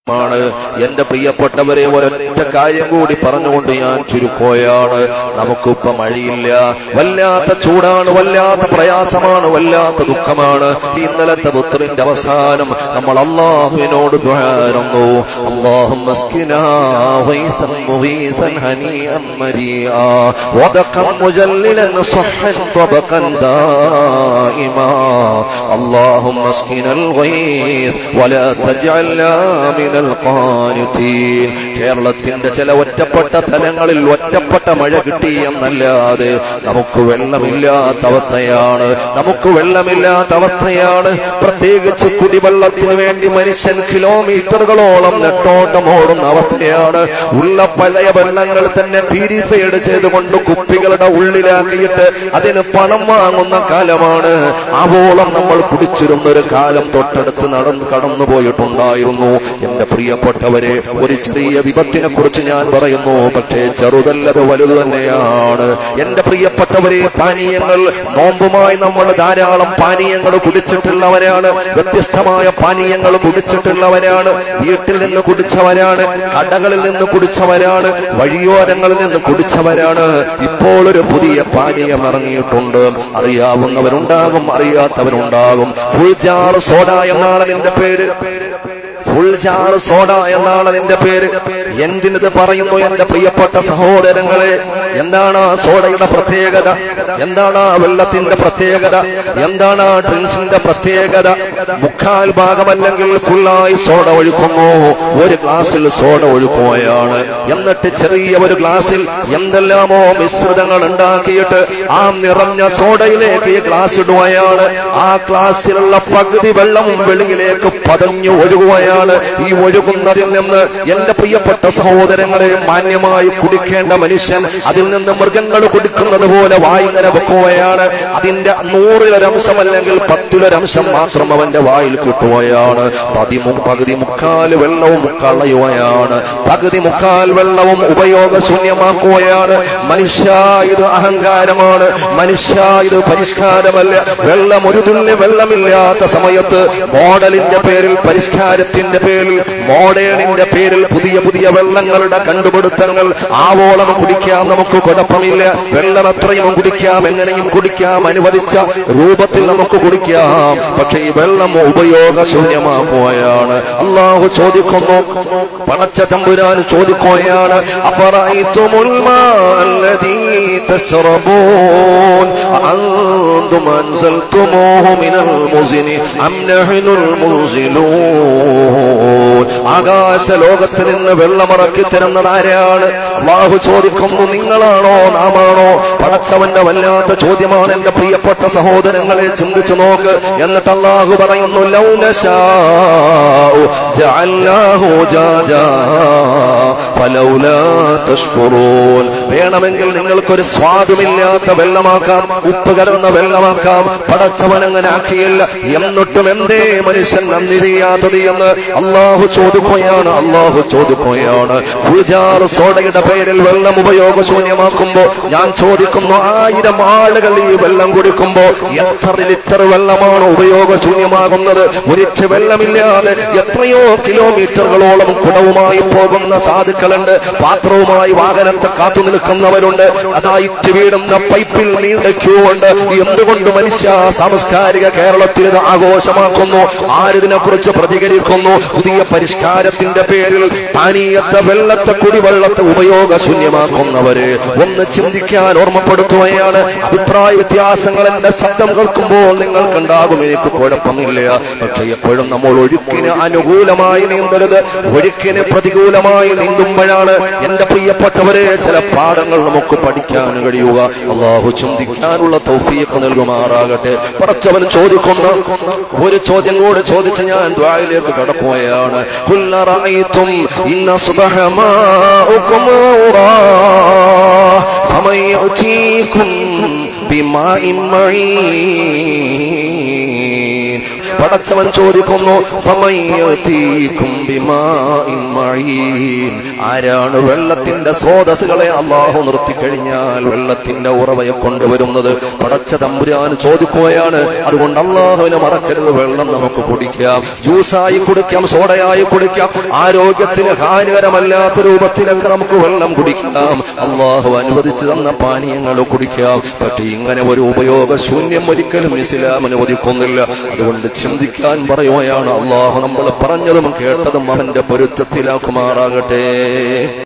ാണ് എന്റെ പ്രിയപ്പെട്ടവരെ ഒരൊറ്റ കാര്യം കൂടി പറഞ്ഞുകൊണ്ട് ഞാൻ ചുരുക്കോയാണ് നമുക്കിപ്പോ മഴയില്ല വല്ലാത്ത ചൂടാണ് വല്ലാത്ത പ്രയാസമാണ് വല്ലാത്ത ദുഃഖമാണ് ഇന്നലത്തെ പുത്രിന്റെ അവസാനം നമ്മൾ അള്ളാഹുവിനോട് ദ്വാരുന്നു അള്ളാഹും اللهم اسقنا الغيث ولا تجعلنا من القانتين കേരളത്തിന്റെ ചില ഒറ്റപ്പെട്ട സ്ഥലങ്ങളിൽ ഒറ്റപ്പെട്ട മഴ കിട്ടി എന്നല്ലാതെ നമുക്ക് വെള്ളമില്ലാത്ത അവസ്ഥയാണ് നമുക്ക് വെള്ളമില്ലാത്ത അവസ്ഥയാണ് പ്രത്യേകിച്ച് കുടിവെള്ളത്തിന് വേണ്ടി മനുഷ്യൻ കിലോമീറ്ററുകളോളം നെട്ടോട്ടം ഓടുന്ന അവസ്ഥയാണ് ഉള്ള പഴയ വെള്ളങ്ങൾ തന്നെ പ്യൂരിഫൈഡ് ചെയ്തുകൊണ്ട് കുപ്പികളുടെ ഉള്ളിലാക്കിയിട്ട് അതിന് പണം വാങ്ങുന്ന കാലമാണ് ആവോളം നമ്മൾ കുടിച്ചിരുന്ന ഒരു കാലം തൊട്ടടുത്ത് നടന്ന് കടന്നു പോയിട്ടുണ്ടായിരുന്നു എന്റെ പ്രിയപ്പെട്ടവരെ ഒരു ചെറിയ വിപത്തിനെ കുറിച്ച് ഞാൻ പറയുന്നു പക്ഷേ ചെറുതല്ലത് വലുത് തന്നെയാണ് എന്റെ പ്രിയപ്പെട്ടവരെ പാനീയങ്ങൾ നോമ്പുമായി നമ്മൾ ധാരാളം പാനീയങ്ങൾ കുടിച്ചിട്ടുള്ളവരാണ് വ്യത്യസ്തമായ പാനീയങ്ങൾ കുടിച്ചിട്ടുള്ളവരാണ് വീട്ടിൽ നിന്ന് കുടിച്ചവരാണ് കടകളിൽ നിന്ന് കുടിച്ചവരാണ് വഴിയോരങ്ങളിൽ നിന്ന് കുടിച്ചവരാണ് ഇപ്പോൾ ഒരു പുതിയ പാനീയം ഇറങ്ങിയിട്ടുണ്ട് അറിയാവുന്നവരുണ്ടാകും അറിയാത്തവരുണ്ടാകും ഫുൾ ജാർ സോഡ എന്നാണ് അതിന്റെ പേര് ഫുൾ ജാർ സോഡ എന്നാണ് അതിന്റെ പേര് എന്തിനത് പറയുന്നു എന്റെ പ്രിയപ്പെട്ട സഹോദരങ്ങളെ എന്താണ് ആ സോഡയുടെ പ്രത്യേകത എന്താണ് ആ വെള്ളത്തിന്റെ പ്രത്യേകത എന്താണ് ആ ഡ്രിങ്ക്സിന്റെ പ്രത്യേകത മുക്കാൽ ഭാഗമല്ലെങ്കിൽ ഫുള്ളായി സോഡ ഒഴുക്കുന്നു ഒരു ഗ്ലാസ്സിൽ സോഡ ഒഴുക്കുകയാണ് എന്നിട്ട് ചെറിയ ഒരു ഗ്ലാസ്സിൽ എന്തെല്ലാമോ മിശ്രിതങ്ങൾ ഉണ്ടാക്കിയിട്ട് ആ നിറഞ്ഞ സോഡയിലേക്ക് ഈ ഗ്ലാസ് ഇടുകയാണ് ആ ഗ്ലാസ്സിലുള്ള പകുതി വെള്ളവും വെളിയിലേക്ക് പതഞ്ഞു ഒഴുകുകയാണ് ഈ ഒഴുകുന്നതിൽ നിന്ന് എന്റെ പ്രിയപ്പെട്ട സഹോദരങ്ങളെ മാന്യമായി കുടിക്കേണ്ട മനുഷ്യൻ അതിൽ നിന്ന് മൃഗങ്ങൾ കുടിക്കുന്നത് പോലെ വായിങ്ങനെ വെക്കുകയാണ് അതിന്റെ നൂറിലൊരംശം അല്ലെങ്കിൽ പത്തിലൊരംശം മാത്രം അവന്റെ വായിൽ കിട്ടുകയാണ് പതിമു പകുതി മുക്കാൽ വെള്ളവും കളയുകയാണ് പകുതി മുക്കാൽ വെള്ളവും ഉപയോഗശൂന്യമാക്കുകയാണ് മനുഷ്യ ഇത് അഹങ്കാരമാണ് മനുഷ്യ ഇത് പരിഷ്കാരമല്ല വെള്ളം ഒരു തുള്ളി വെള്ളമില്ലാത്ത സമയത്ത് മോഡലിന്റെ പേരിൽ പരിഷ്കാരത്തിന്റെ പേരിൽ മോഡേണിന്റെ പേരിൽ പുതിയ പുതിയ വെള്ളങ്ങളുടെ കണ്ടുപിടുത്തങ്ങൾ ആവോളം കുടിക്കാം നമുക്ക് കുഴപ്പമില്ല വെള്ളം എത്രയും കുടിക്കാം എങ്ങനെയും കുടിക്കാം അനുവദിച്ച രൂപത്തിൽ നമുക്ക് കുടിക്കാം പക്ഷെ ഈ വെള്ളം ഉപയോഗശൂന്യമാക്കുകയാണ് അള്ളാഹു ചോദിക്കുന്നു പണച്ച തമ്പുരാൻ ചോദിക്കുകയാണ് അഫറൈത്തുമുൽ മാല്ലദീ തശ്റബൂൻ അഅൻതും അൻസൽതുമൂഹു മിനൽ മുസ്നി അം നഹ്നുൽ മുൻസിലൂൻ ആകാശ ലോകത്ത് നിന്ന് വെള്ളമിറക്കി തരുന്നത് ആരാണ് അള്ളാഹു ചോദിക്കുന്നു നിങ്ങളാണോ നാമാണോ പടച്ചവന്റെ വല്ലാത്ത ചോദ്യമാണ് എന്റെ പ്രിയപ്പെട്ട സഹോദരങ്ങളെ ചിന്തിച്ചു നോക്ക് എന്നിട്ട് അള്ളാഹു പറയുന്നു ലൗനശാഉ ജഅൽനാഹു ജാജാ ഫലൗലാ തഷ്കുറൂൻ വേണമെങ്കിൽ നിങ്ങൾക്കൊരു സ്വാദുമില്ലാത്ത വെള്ളമാക്കാം ഉപ്പ് കലർന്ന വെള്ളമാക്കാം പടച്ചവൻ അങ്ങനെ ആക്കിയില്ല എന്നിട്ടും എന്തേ മനുഷ്യൻ നന്ദി ചെയ്യാത്തത് എന്ന് അള്ളാഹു ചോദിക്കുകയാണ് അള്ളാഹു ചോദിക്കുകയാണ് ഫുൾജാർ സോഡയുടെ പേരിൽ വെള്ളം ഉപയോഗശൂന്യമാക്കുമ്പോ ഞാൻ ചോദിക്കുന്നു ആയിരം ആളുകൾ ഈ വെള്ളം കുടിക്കുമ്പോ എത്ര ലിറ്റർ വെള്ളമാണ് ഉപയോഗശൂന്യമാകുന്നത് ഒരിച്ച് വെള്ളമില്ലാതെ എത്രയോ കിലോമീറ്ററുകളോളം കുടവുമായി പോകുന്ന സാധുക്കളുണ്ട് പാത്രവുമായി വാഹനത്തെ കാത്തു നിൽക്കുന്നവരുണ്ട് അതായിട്ട് വീടുന്ന പൈപ്പിൽ നീണ്ട ക്യൂ ഉണ്ട് എന്തുകൊണ്ട് മനുഷ്യ സാംസ്കാരിക കേരളത്തിൽ ഇത് ആഘോഷമാക്കുന്നു ആരിതിനെ കുറിച്ച് പ്രതികരിക്കുന്നു പുതിയ പരിഷ്കാരത്തിന്റെ പേരിൽ പാനീയത്തെ വെള്ളത്തെ കുടിവെള്ളത്തെ ഉപയോഗശൂന്യമാക്കുന്നവര് ഒന്ന് ചിന്തിക്കാൻ ഓർമ്മപ്പെടുത്തുകയാണ് അഭിപ്രായ വ്യത്യാസങ്ങൾ എന്റെ ശബ്ദം കേൾക്കുമ്പോൾ നിങ്ങൾക്കുണ്ടാകും എനിക്ക് കുഴപ്പമില്ല പക്ഷെ എപ്പോഴും നമ്മൾ ഒഴുക്കിന് അനുകൂലമായി നീന്തരുത് ഒഴുക്കിന് പ്രതികൂലമായി നീന്തുമ്പോഴാണ് എന്റെ പ്രിയപ്പെട്ടവരെ ചില പാഠങ്ങൾ നമുക്ക് പഠിക്കാൻ കഴിയുക അള്ളാഹു ചിന്തിക്കാനുള്ള തൗഫീഖ് നൽകുമാറാകട്ടെ പറച്ചവൻ ചോദിക്കുന്ന ഒരു ചോദ്യം കൂടെ ചോദിച്ച് ഞാൻ ദ്വായിലേക്ക് കടക്കുകയാണ് കുല്ലറൈത്തും ഇന്ന സുബഹമാഉക്കും ഔറാ ഫമൻ യഅതീകും ബിമാഇൻ മഈൻ പടച്ചവൻ ചോദിക്കുന്നു "ഫമൻ യഅതീകും ബിമാഇൻ മഈൻ?" ആരാണ് വെള്ളത്തിന്റെ സ്രോതസ്സുകളെ അള്ളാഹു നിർത്തിക്കഴിഞ്ഞാൽ വെള്ളത്തിന്റെ ഉറവയെ കൊണ്ടുവരുന്നത് പടച്ച തമ്പുരാൻ ചോദിക്കുകയാണ് അതുകൊണ്ട് അള്ളാഹുവിനെ മറക്കരുത് വെള്ളം നമുക്ക് കുടിക്കാം ജ്യൂസായി കുടിക്കാം സോഡയായി കുടിക്കാം ആരോഗ്യത്തിന് ഹാനികരമല്ലാത്ത രൂപത്തിലൊക്കെ നമുക്ക് വെള്ളം കുടിക്കാം അള്ളാഹു അനുവദിച്ചു തന്ന പാനീയങ്ങൾ കുടിക്കാം പക്ഷേ ഇങ്ങനെ ഒരു ഉപയോഗശൂന്യം ഒരിക്കലും ഇസ്ലാം അനുവദിക്കുന്നില്ല അതുകൊണ്ട് ചിന്തിക്കാൻ പറയുകയാണ് അള്ളാഹു നമ്മൾ പറഞ്ഞതും കേട്ടതും അവന്റെ പൊരുത്തത്തിലാക്കുമാറാകട്ടെ